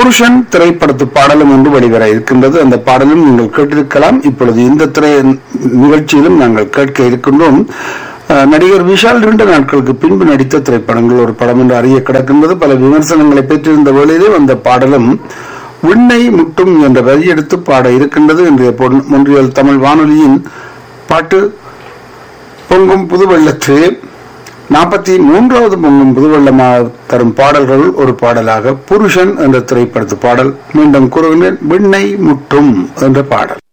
புருஷன் திரைப்படத்து பாடலும் ஒன்று வெளிவர இருக்கின்றது அந்த பாடலும் நீங்கள் கேட்டிருக்கலாம் இப்பொழுது இந்த திரை நிகழ்ச்சியிலும் நாங்கள் கேட்க இருக்கின்றோம் அஹ், நடிகர் விஷால் இரண்டு நாட்களுக்கு பின்பு நடித்த திரைப்படங்கள் ஒரு படம் என்று அறிய கிடக்கின்றது பல விமர்சனங்களை பெற்றிருந்த வேளையிலே அந்த பாடலும் விண்ணை முட்டும் என்ற வரி எடுத்து பாட இருக்கின்றது இன்றைய பொன்- ஒன்றியல் தமிழ் வானொலியின் பாட்டு பொங்கும் புதுவெள்ளத்து நாற்பத்தி மூன்றாவது பொங்கும் புதுவெள்ளமாக தரும் பாடல்கள் ஒரு பாடலாக புருஷன் என்ற திரைப்படத்து பாடல் மீண்டும் கூறுகின்றேன் விண்ணை முட்டும் என்ற பாடல்